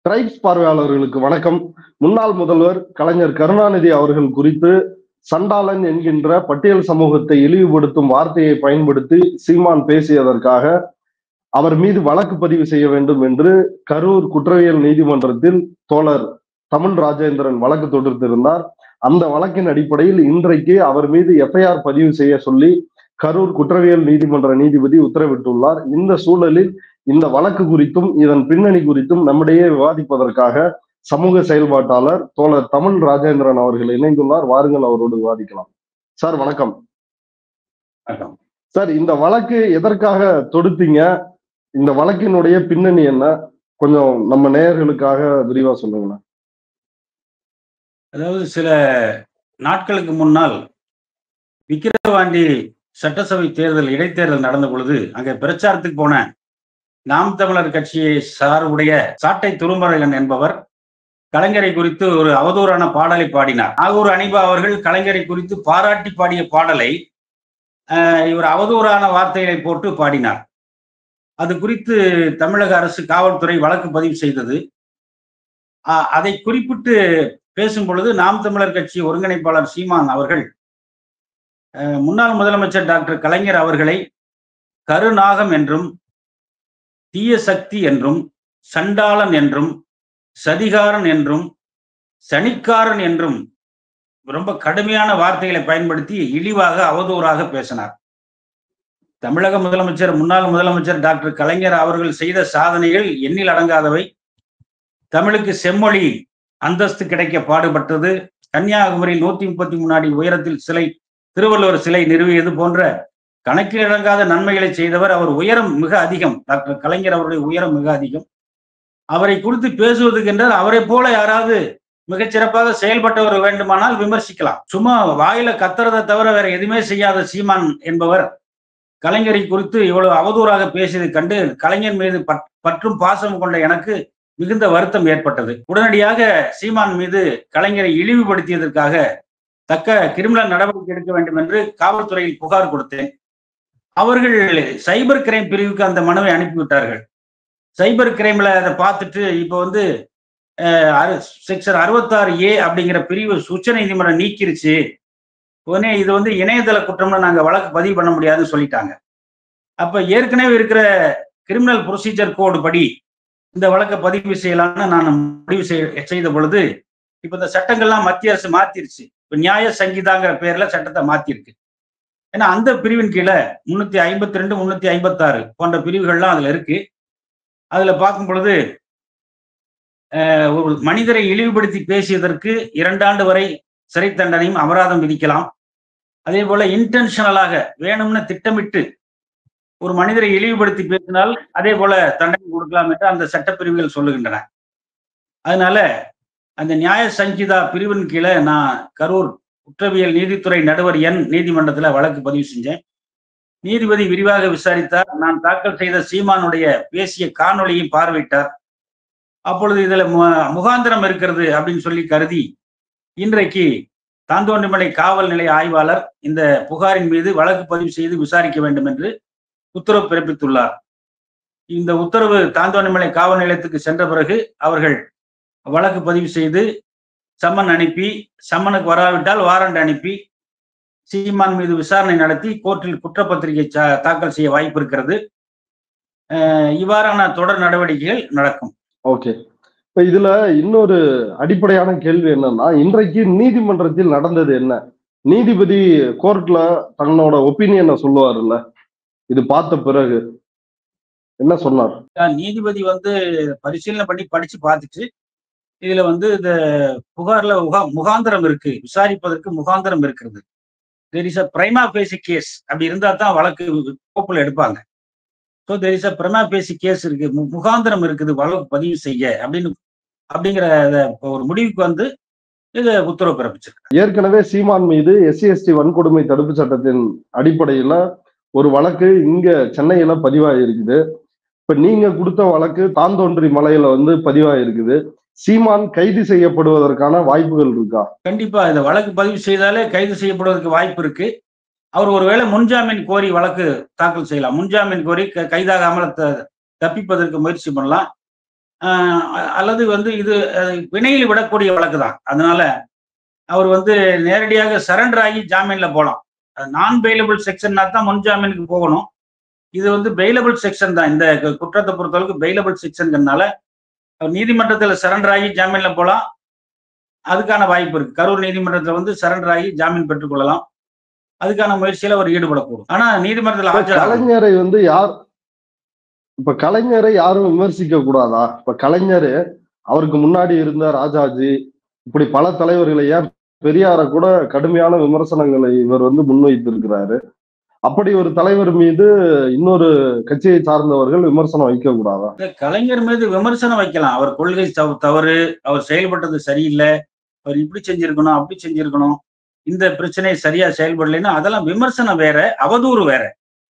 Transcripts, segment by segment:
Tribes பார்வையாளர்களுக்கு வணக்கம் முன்னாள் முதல்வர் கலைஞர் கருணாநிதி அவர்கள் குறித்து சண்டாளன் என்கின்ற பட்டியல் சமூகத்தை இழிவுபடுத்தும் வார்த்தையை பயன்படுத்தி சீமான் பேசியதற்காக அவர் மீது வழக்கு பதிவு செய்ய வேண்டும் என்று கரூர் குற்றவியல் நீதிமன்றத்தில் தோழர் தமிழ் ராஜேந்திரன் வழக்கு தொடுத்திருந்தார் அந்த வழக்கின் அடிப்படையில் இன்றைக்கு அவர் மீது எஃப்ஐஆர் பதிவு செய்ய சொல்லி கரூர் குற்றவியல் நீதிமன்ற நீதிபதி உத்தரவிட்டுள்ளார் இந்த சூழலில் இந்த வழக்கு குறித்தும் இதன் பின்னணி குறித்தும் நம்மிடையே விவாதிப்பதற்காக சமூக செயல்பாட்டாளர் தோழர் தமிழ் ராஜேந்திரன் அவர்கள் இணைந்துள்ளார் வாருங்கள் அவரோடு விவாதிக்கலாம் சார் வணக்கம் வணக்கம் சார் இந்த வழக்கு எதற்காக தொடுத்தீங்க இந்த வழக்கினுடைய பின்னணி என்ன கொஞ்சம் நம்ம நேயர்களுக்காக விரிவா சொல்லுங்களேன் அதாவது சில நாட்களுக்கு முன்னால் விக்கிரவாண்டி சட்டசபை தேர்தல் இடைத்தேர்தல் நடந்த பொழுது அங்க பிரச்சாரத்துக்கு போன நாம் தமிழர் கட்சியை சார்புடைய சாட்டை துருமரகன் என்பவர் கலைஞரை குறித்து ஒரு அவதூறான பாடலை பாடினார் நாகூர் அனிபா அவர்கள் கலைஞரை குறித்து பாராட்டி பாடிய பாடலை ஆஹ், இவர் அவதூறான வார்த்தைகளை போட்டு பாடினார் அது குறித்து தமிழக அரசு காவல்துறை வழக்கு பதிவு செய்தது ஆஹ், அதை குறிப்பிட்டு பேசும் பொழுது நாம் தமிழர் கட்சி ஒருங்கிணைப்பாளர் சீமான் அவர்கள் அஹ், முன்னாள் முதலமைச்சர் டாக்டர் கலைஞர் அவர்களை கருநாகம் என்றும் தீய சக்தி என்றும் சண்டாளன் என்றும் சதிகாரன் என்றும் சனிக்காரன் என்றும் ரொம்ப கடுமையான வார்த்தைகளை பயன்படுத்தி இழிவாக அவதூறாக பேசினார் தமிழக முதலமைச்சர் முன்னாள் முதலமைச்சர் டாக்டர் கலைஞர் அவர்கள் செய்த சாதனைகள் எண்ணில் அடங்காதவை தமிழுக்கு செம்மொழி அந்தஸ்து கிடைக்க பாடுபட்டது கன்னியாகுமரியில் நூத்தி முப்பத்தி மூணு அடி உயரத்தில் சிலை திருவள்ளுவர் சிலை நிறுவியது போன்ற கணக்கில் அடங்காத நன்மைகளை செய்தவர் அவர் உயரம் மிக அதிகம் டாக்டர் கலைஞர் அவருடைய உயரம் மிக அதிகம் அவரை குறித்து பேசுவதுக்கென்றால் அவரை போல யாராவது மிகச் சிறப்பாக செயல்பட்டவர் வேண்டுமானால் விமர்சிக்கலாம் சும்மா வாயில கத்துறதை தவிர வேற எதுவுமே செய்யாத சீமான் என்பவர் கலைஞரை குறித்து இவ்வளவு அவதூறாக பேசியதை கண்டு கலைஞர் மீது பற்- பற்றும் பாசம் கொண்ட எனக்கு மிகுந்த வருத்தம் ஏற்பட்டது உடனடியாக சீமான் மீது கலைஞரை இழிவுபடுத்தியதற்காக தக்க கிரிமினல் நடவடிக்கை எடுக்க வேண்டும் என்று காவல்துறையில் புகார் கொடுத்தேன் அவர்கள் சைபர் கிரைம் பிரிவுக்கு அந்த மனுவை அனுப்பிவிட்டார்கள் சைபர் கிரைம்ல அதை பார்த்துட்டு இப்போ வந்து செக்ஷன் அறுபத்தாறு ஏ அப்படிங்கிற பிரிவு உச்ச நீதிமன்றம் நீக்கிருச்சு உடனே இது வந்து இணையதள குற்றம்னு நாங்க வழக்கு பதிவு பண்ண முடியாதுன்னு சொல்லிட்டாங்க அப்ப ஏற்கனவே இருக்கிற கிரிமினல் ப்ரொசீஜர் கோடு படி இந்த வழக்கை பதிவு செய்யலாம்னு நான் முடிவு செய்- செய்த பொழுது இப்ப இந்த சட்டங்கள்லாம் மத்திய அரசு மாத்திருச்சு இப்ப நியாய சங்கீதாங்கிற பேர்ல சட்டத்தை மாத்திருக்கு ஏன்னா அந்த பிரிவின் கீழே முன்னூத்தி ஐம்பத்தி ரெண்டு முன்னூத்தி ஐம்பத்தாறு போன்ற பிரிவுகள்லாம் அதுல இருக்கு அதுல பார்க்கும் பொழுது அஹ், ஒரு மனிதரை இழிவுபடுத்தி பேசியதற்கு இரண்டாண்டு வரை சிறை தண்டனையும் அபராதம் விதிக்கலாம் அதே போல இன்டென்ஷனலாக வேணும்னு திட்டமிட்டு ஒரு மனிதரை இழிவுபடுத்தி பேசினால் அதே போல தண்டனை கொடுக்கலாம் என்று அந்த சட்டப்பிரிவுகள் சொல்லுகின்றன அதனால அந்த நியாய சங்கீதா பிரிவின் கீழே நான் கரூர் குற்றவியல் நீதித்துறை நடுவர் எண் நீதிமன்றத்துல வழக்கு பதிவு செஞ்சேன் நீதிபதி விரிவாக விசாரித்தார் நான் தாக்கல் செய்த சீமானுடைய பேசிய காணொளியை பார்வையிட்டார் அப்பொழுது இதுல மு- முகாந்திரம் இருக்கிறது அப்படின்னு சொல்லி கருதி இன்றைக்கு தாந்தோண்டிமலை காவல் நிலைய ஆய்வாளர் இந்த புகாரின் மீது வழக்கு பதிவு செய்து விசாரிக்க வேண்டும் என்று உத்தரவு பிறப்பித்துள்ளார் இந்த உத்தரவு தாந்தோண்டிமலை காவல் நிலையத்துக்கு சென்ற பிறகு அவர்கள் வழக்கு பதிவு செய்து சம்மன் அனுப்பி சம்மனுக்கு வராவிட்டால் வாரண்ட் அனுப்பி சீமான் மீது விசாரணை நடத்தி கோர்ட்டில் குற்றப்பத்திரிகை சா- தாக்கல் செய்ய வாய்ப்பு இருக்கிறது அஹ் இவ்வாறான தொடர் நடவடிக்கைகள் நடக்கும் ஓகே இப்ப இதுல இன்னொரு அடிப்படையான கேள்வி என்னன்னா இன்றைக்கு நீதிமன்றத்தில் நடந்தது என்ன நீதிபதி கோர்ட்ல தன்னோட ஒப்பீனியனை சொல்லுவாருல்ல இது பார்த்த பிறகு என்ன சொன்னார் அஹ் நீதிபதி வந்து பரிசீலனை பண்ணி படிச்சு பார்த்துட்டு இதுல வந்து இந்த புகார்ல முகா- முகாந்திரம் இருக்கு விசாரிப்பதற்கு முகாந்திரம் இருக்கிறது there is a prima facie case அப்படி இருந்தா தான் வழக்கு கோப்புல எடுப்பாங்க so there is a prima facie case இருக்கு மு- முகாந்திரம் இருக்குது வழக்கு பதிவு செய்ய அப்படின்னு அப்படிங்கிற அத ஒரு முடிவுக்கு வந்து இது உத்தரவு பிறப்பிச்சிருக்கு ஏற்கனவே சீமான் மீது எஸ்சி எஸ்டி வன்கொடுமை தடுப்பு சட்டத்தின் அடிப்படையில ஒரு வழக்கு இங்க சென்னையில பதிவாயிருக்குது இப்ப நீங்க கொடுத்த வழக்கு தாந்தோன்றி மலையில வந்து பதிவாயிருக்குது சீமான் கைது செய்யப்படுவதற்கான வாய்ப்புகள் இருக்கா கண்டிப்பா இந்த வழக்கு பதிவு செய்தாலே கைது செய்யப்படுவதற்கு வாய்ப்பு இருக்கு அவர் ஒருவேளை முன்ஜாமீன் கோரி வழக்கு தாக்கல் செய்யலாம் முன்ஜாமீன் கோரி க- கைதாகாமல் த- தப்பிப்பதற்கு முயற்சி பண்ணலாம் ஆஹ் அல்லது வந்து இது அஹ், பிணையில் விடக்கூடிய வழக்கு தான் அதனால அவர் வந்து நேரடியாக சரண்டர் ஆகி ஜாமீன்ல போகலாம் நான் பெயிலபிள் செக்ஷன்னா தான் முன் ஜாமீனுக்கு போகணும் இது வந்து பெயிலபிள் செக்ஷன் தான் இந்த கு- குற்றத்தை பொறுத்தளவுக்கு பெயிலபிள் செக்ஷன்கிறதுனால அவர் நீதிமன்றத்தில் சரண்டர் ஆகி ஜாமீன்ல போகலாம் அதுக்கான வாய்ப்பு இருக்கு கரூர் நீதிமன்றத்தில் வந்து சரண்டர் ஆகி ஜாமீன் பெற்றுக்கொள்ளலாம் அதுக்கான முயற்சியில அவர் ஈடுபடக்கூடும் ஆனா நீதிமன்றத்தில் இப்ப ஆஜராகணும் கலைஞரை வந்து யார் இப்ப கலைஞரை யாரும் விமர்சிக்க கூடாதா இப்ப கலைஞர் அவருக்கு முன்னாடி இருந்த ராஜாஜி இப்படி பல தலைவர்களை ஏன் பெரியார கூட கடுமையான விமர்சனங்களை இவர் வந்து முன்வைத்திருக்கிறாரு அப்படி ஒரு தலைவர் மீது இன்னொரு கட்சியை சார்ந்தவர்கள் விமர்சனம் வைக்க கூடாதா இந்த கலைஞர் மீது விமர்சனம் வைக்கலாம் அவர் கொள்கை தவ- தவறு அவர் செயல்பட்டது சரியில்லை அவர் இப்படி செஞ்சிருக்கணும் அப்படி செஞ்சிருக்கணும் இந்த பிரச்சனை சரியா செயல்படலைன்னா அதெல்லாம் விமர்சனம் வேற அவதூறு வேற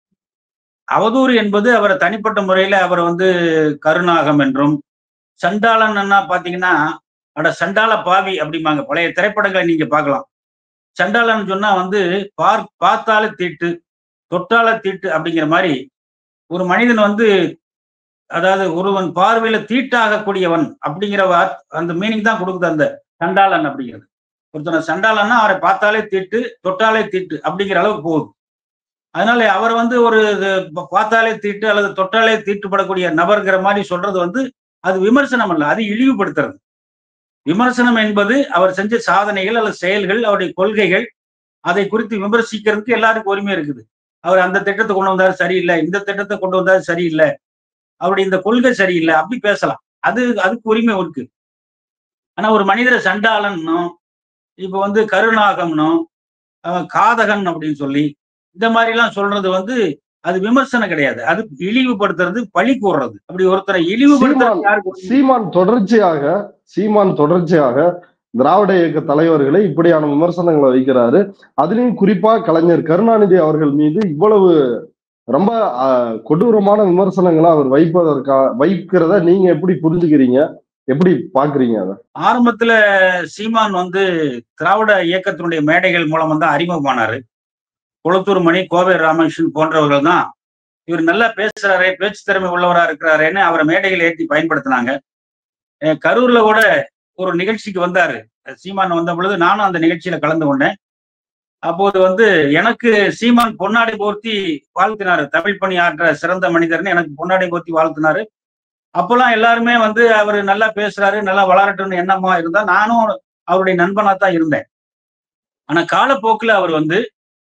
அவதூறு என்பது அவரை தனிப்பட்ட முறையில அவரை வந்து கருணாகம் என்றும் சண்டாளன்னா பாத்தீங்கன்னா அட சண்டாள பாவி அப்படிம்பாங்க பழைய திரைப்படங்களை நீங்க பார்க்கலாம் சண்டாளன் சொன்னா வந்து பார் பார்த்தாலே தீட்டு தொட்டால தீட்டு அப்படிங்கிற மாதிரி ஒரு மனிதன் வந்து அதாவது ஒருவன் பார்வையில தீட்டாகக்கூடியவன் அப்படிங்கிற வார்த் அந்த மீனிங் தான் கொடுக்குது அந்த சண்டாளன் அப்படிங்கிறது ஒருத்தனை சண்டாளன்னா அவரை பார்த்தாலே தீட்டு தொட்டாலே தீட்டு அப்படிங்கிற அளவுக்கு போகுது அதனால அவர் வந்து ஒரு இது ப- பார்த்தாலே தீட்டு அல்லது தொட்டாலே தீட்டுப்படக்கூடிய நபர்ங்கிற மாதிரி சொல்றது வந்து அது விமர்சனம் அல்ல அது இழிவுபடுத்துறது விமர்சனம் என்பது அவர் செஞ்ச சாதனைகள் அல்லது செயல்கள் அவருடைய கொள்கைகள் அதை குறித்து விமர்சிக்கிறதுக்கு எல்லாருக்கும் உரிமை இருக்குது அவர் அந்த திட்டத்தை கொண்டு வந்தாரு சரியில்லை இந்த திட்டத்தை கொண்டு வந்தாரு சரியில்லை அவருடைய இந்த கொள்கை சரியில்லை அப்படி பேசலாம் அது அதுக்கு உரிமை இருக்கு ஆனா ஒரு மனிதரை சண்டாளன்னும் இப்ப வந்து கருணாகம்னும் அவன் காதகன் அப்படின்னு சொல்லி இந்த மாதிரி எல்லாம் சொல்றது வந்து அது விமர்சனம் கிடையாது அது இழிவுபடுத்துறது பழி கூறுறது அப்படி ஒருத்தரை இழிவுபடுத்துறது யாருக்கு உரிமை? சீமான் தொடர்ச்சியாக சீமான் தொடர்ச்சியாக திராவிட இயக்க தலைவர்களை இப்படியான விமர்சனங்களை வைக்கிறாரு அதுலயும் குறிப்பா கலைஞர் கருணாநிதி அவர்கள் மீது இவ்வளவு ரொம்ப ஆஹ், கொடூரமான விமர்சனங்களை அவர் வைப்பதற்கா வைக்கிறத நீங்க எப்படி புரிஞ்சுக்கிறீங்க எப்படி பாக்குறீங்க அதை ஆரம்பத்துல சீமான் வந்து திராவிட இயக்கத்தினுடைய மேடைகள் மூலமா தான் அறிமுகமானாரு குளத்தூர் மணி கோவை ராமகிருஷ்ணன் போன்றவர்கள் தான் இவர் நல்லா பேசுறாரே பேச்சு திறமை உள்ளவரா இருக்கிறாரேன்னு அவரை மேடைகள் ஏற்றி பயன்படுத்தினாங்க அஹ் கரூர்ல கூட ஒரு நிகழ்ச்சிக்கு வந்தாரு சீமான் வந்த பொழுது நானும் அந்த நிகழ்ச்சியில கலந்து கொண்டேன் அப்போது வந்து எனக்கு சீமான் பொன்னாடை போர்த்தி வாழ்த்தினாரு தமிழ் பணி ஆற்ற சிறந்த மனிதர்னு எனக்கு பொன்னாடை போர்த்தி வாழ்த்தினாரு அப்பெல்லாம் எல்லாருமே வந்து அவர் நல்லா பேசுறாரு நல்லா வளரட்டும்னு எண்ணமா இருந்தா நானும் அவருடைய நண்பனா தான் இருந்தேன் ஆனா காலப்போக்குல அவர் வந்து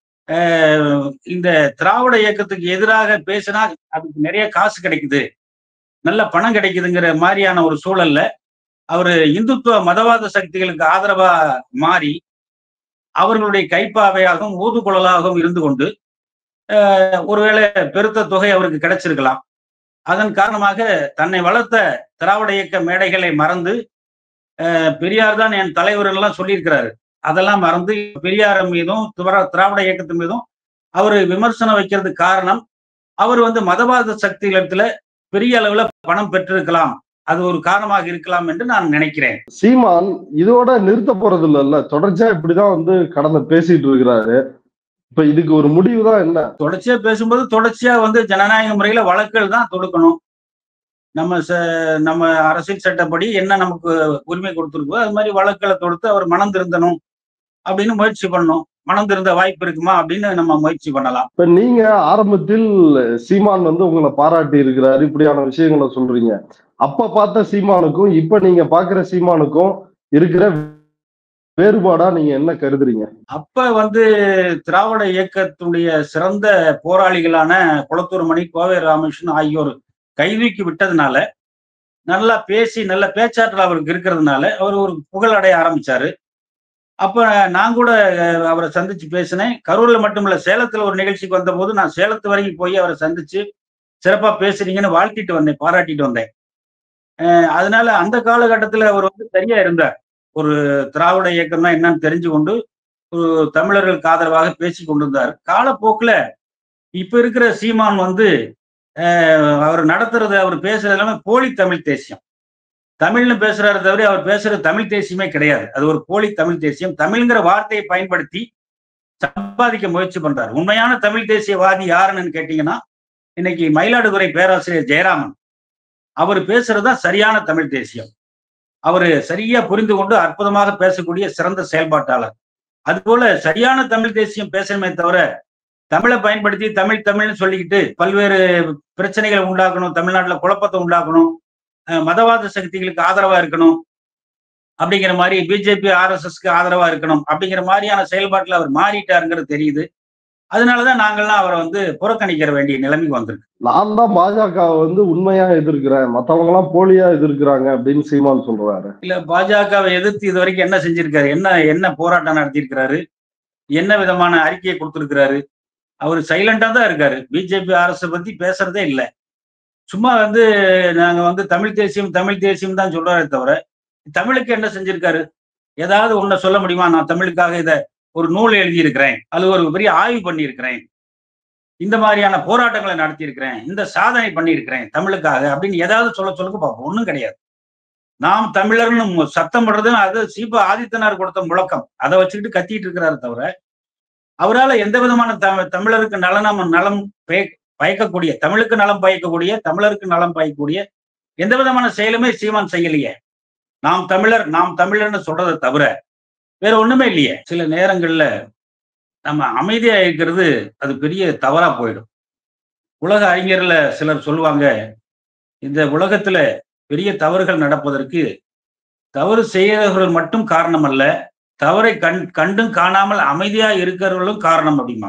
ஆஹ், இந்த திராவிட இயக்கத்துக்கு எதிராக பேசினா அதுக்கு நிறைய காசு கிடைக்குது நல்ல பணம் கிடைக்குதுங்கிற மாதிரியான ஒரு சூழல்ல அவரு இந்துத்துவ மதவாத சக்திகளுக்கு ஆதரவா மாறி அவர்களுடைய கைப்பாவையாகவும் ஊதுகுழலாகவும் இருந்து கொண்டு ஆஹ், ஒருவேளை பெருத்த தொகை அவருக்கு கிடைச்சிருக்கலாம் அதன் காரணமாக தன்னை வளர்த்த திராவிட இயக்க மேடைகளை மறந்து அஹ், பெரியார் தான் என் தலைவர் எல்லாம் சொல்லியிருக்கிறாரு அதெல்லாம் மறந்து பெரியார் மீதும் திரா- திராவிட இயக்கத்தின் மீதும் அவர் விமர்சனம் வைக்கிறதுக்கு காரணம் அவர் வந்து மதவாத சக்திகளிடத்துல பெரிய அளவுல பணம் பெற்றிருக்கலாம் அது ஒரு காரணமாக இருக்கலாம் என்று நான் நினைக்கிறேன் சீமான் இதோட நிறுத்த போறது இல்லைல்ல தொடர்ச்சியா இப்படிதான் வந்து கடந்த பேசிட்டு இருக்கிறாரு இப்ப இதுக்கு ஒரு முடிவு தான் என்ன தொடர்ச்சியா பேசும்போது தொடர்ச்சியா வந்து ஜனநாயக முறையில வழக்குகள் தான் தொடுக்கணும் நம்ம ச- நம்ம அரசியல் சட்டப்படி என்ன நமக்கு உரிமை கொடுத்துருக்கோ அது மாதிரி வழக்குகளை தொடுத்து அவர் மனம் திருந்தணும் அப்படின்னு முயற்சி பண்ணணும் மனம் திருந்த வாய்ப்பு இருக்குமா அப்படின்னு நம்ம முயற்சி பண்ணலாம் இப்ப நீங்க ஆரம்பத்தில் சீமான் வந்து உங்களை பாராட்டி இருக்கிறாரு இப்படியான விஷயங்களை சொல்றீங்க அப்ப பார்த்த சீமானுக்கும் இப்ப நீங்க பாக்குற சீமானுக்கும் இருக்கிற வேறுபாடா நீங்க என்ன கருதுறீங்க அப்ப வந்து திராவிட இயக்கத்துடைய சிறந்த போராளிகளான குளத்தூர் மணி கோவை ராமகிருஷ்ணன் ஆகியோர் கைதூக்கி விட்டதுனால நல்லா பேசி நல்ல பேச்சாற்றல் அவருக்கு இருக்கிறதுனால அவர் ஒரு புகழ் அடைய ஆரம்பிச்சாரு அப்ப நான் கூட அஹ், அவரை சந்திச்சு பேசினேன் கரூர்ல மட்டுமில்ல சேலத்துல ஒரு நிகழ்ச்சிக்கு வந்தபோது நான் சேலத்து வரைக்கும் போய் அவரை சந்திச்சு சிறப்பா பேசுறீங்கன்னு வாழ்த்திட்டு வந்தேன் பாராட்டிட்டு வந்தேன் அஹ், அதனால அந்த காலகட்டத்துல அவர் வந்து சரியா இருந்தார் ஒரு திராவிட இயக்கம்னா என்னன்னு தெரிஞ்சு கொண்டு ஒரு தமிழர்களுக்கு ஆதரவாக பேசி கொண்டிருந்தார் காலப்போக்குல இப்ப இருக்கிற சீமான் வந்து அஹ், அவர் நடத்துறது அவர் பேசுறது எல்லாமே போலி தமிழ் தேசியம் தமிழ்னு பேசுறாரு தவிர அவர் பேசுற தமிழ் தேசியமே கிடையாது அது ஒரு போலி தமிழ் தேசியம் தமிழ்ங்கிற வார்த்தையை பயன்படுத்தி சம்பாதிக்க முயற்சி பண்றாரு உண்மையான தமிழ் தேசியவாதி யாருன்னு கேட்டீங்கன்னா இன்னைக்கு மயிலாடுதுறை பேராசிரியர் ஜெயராமன் அவர் பேசுறதுதான் சரியான தமிழ் தேசியம் அவரு சரியா புரிந்து கொண்டு அற்புதமாக பேசக்கூடிய சிறந்த செயல்பாட்டாளர் அதுபோல சரியான தமிழ் தேசியம் பேசணுமே தவிர தமிழை பயன்படுத்தி தமிழ் தமிழ்னு சொல்லிக்கிட்டு பல்வேறு பிரச்சனைகளை உண்டாக்கணும் தமிழ்நாட்டுல குழப்பத்தை உண்டாக்கணும் அஹ் மதவாத சக்திகளுக்கு ஆதரவா இருக்கணும் அப்படிங்கிற மாதிரி பிஜேபி ஆர்எஸ்எஸ்க்கு ஆதரவா இருக்கணும் அப்படிங்கிற மாதிரியான செயல்பாட்டுல அவர் மாறிட்டாருங்கிறது தெரியுது அதனாலதான் நாங்கள்லாம் அவரை வந்து புறக்கணிக்கிற வேண்டிய நிலைமைக்கு வந்திருக்கு நான் தான் பாஜக வந்து உண்மையா எதிர்க்கிறேன் மத்தவங்க எல்லாம் போலியா எதிர்க்கிறாங்க அப்படின்னு சீமான் சொல்றாரு இல்ல பாஜகவை எதிர்த்து இது வரைக்கும் என்ன செஞ்சிருக்காரு என்ன என்ன போராட்டம் நடத்தியிருக்கிறாரு என்ன விதமான அறிக்கையை கொடுத்திருக்கிறாரு அவர் சைலண்டா தான் இருக்காரு பிஜேபி அரசை பத்தி பேசுறதே இல்லை சும்மா வந்து நாங்க வந்து தமிழ் தேசியம் தமிழ் தேசியம் தான் சொல்றாரே தவிர தமிழுக்கு என்ன செஞ்சிருக்காரு ஏதாவது ஒன்ன சொல்ல முடியுமா நான் தமிழுக்காக இத ஒரு நூல் எழுதியிருக்கிறேன் அது ஒரு பெரிய ஆய்வு பண்ணியிருக்கிறேன் இந்த மாதிரியான போராட்டங்களை நடத்தியிருக்கிறேன் இந்த சாதனை பண்ணியிருக்கிறேன் தமிழுக்காக அப்படின்னு ஏதாவது சொல்ல சொல்லுங்க பார்ப்போம் ஒண்ணும் கிடையாது நாம் தமிழர்னு மு- சத்தம் படுறது அது சீப ஆதித்தனார் கொடுத்த முழக்கம் அதை வச்சுக்கிட்டு கத்திட்டு இருக்கிறாரு தவிர அவரால எந்த விதமான த- தமிழருக்கு நலனம் நலம் பய- பயக்கக்கூடிய தமிழுக்கு நலம் பயக்கக்கூடிய தமிழருக்கு நலம் பயக்கக்கூடிய எந்த விதமான செயலுமே சீமான் செய்யலையே நாம் தமிழர் நாம் தமிழர்னு சொல்றதை தவிர வேற ஒண்ணுமே இல்லையே சில நேரங்கள்ல நம்ம அமைதியா இருக்கிறது அது பெரிய தவறா போயிடும் உலக அறிஞர்ல சிலர் சொல்லுவாங்க இந்த உலகத்துல பெரிய தவறுகள் நடப்பதற்கு தவறு செய்கிறவர்கள் மட்டும் காரணம் அல்ல தவறை கண் கண்டும் காணாமல் அமைதியா இருக்கிறவர்களும் காரணம் அப்படிமா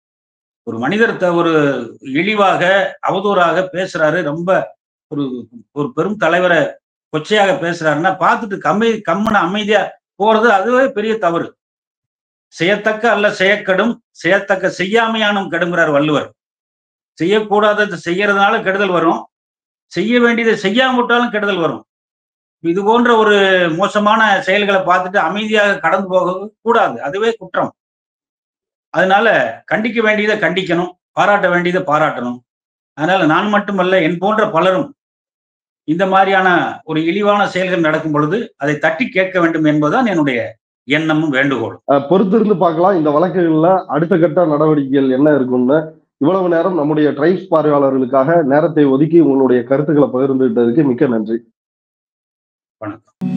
ஒரு மனிதர் த- ஒரு இழிவாக அவதூறாக பேசுறாரு ரொம்ப ஒரு ஒரு பெரும் தலைவரை கொச்சையாக பேசுறாருன்னா பார்த்துட்டு கம்மி கம்முன அமைதியா போறது அதுவே பெரிய தவறு செய்யத்தக்க அல்ல செய்யக்கடும் செய்யத்தக்க செய்யாமையானும் கெடுங்கிறார் வள்ளுவர் செய்யக்கூடாததை செய்யறதுனால கெடுதல் வரும் செய்ய வேண்டியதை செய்யாம விட்டாலும் கெடுதல் வரும் இது போன்ற ஒரு மோசமான செயல்களை பார்த்துட்டு அமைதியாக கடந்து போக கூடாது அதுவே குற்றம் அதனால கண்டிக்க வேண்டியதை கண்டிக்கணும் பாராட்ட வேண்டியதை பாராட்டணும் அதனால நான் மட்டுமல்ல என் போன்ற பலரும் இந்த மாதிரியான ஒரு இழிவான செயல்கள் நடக்கும் பொழுது அதை தட்டி கேட்க வேண்டும் என்பதுதான் என்னுடைய எண்ணமும் வேண்டுகோளும் அஹ் பொறுத்திருந்து பார்க்கலாம் இந்த வழக்குகள்ல அடுத்த கட்ட நடவடிக்கைகள் என்ன இருக்கும்னு இவ்வளவு நேரம் நம்முடைய ட்ரைப்ஸ் பார்வையாளர்களுக்காக நேரத்தை ஒதுக்கி உங்களுடைய கருத்துக்களை பகிர்ந்துகிட்டதுக்கு மிக்க நன்றி வணக்கம்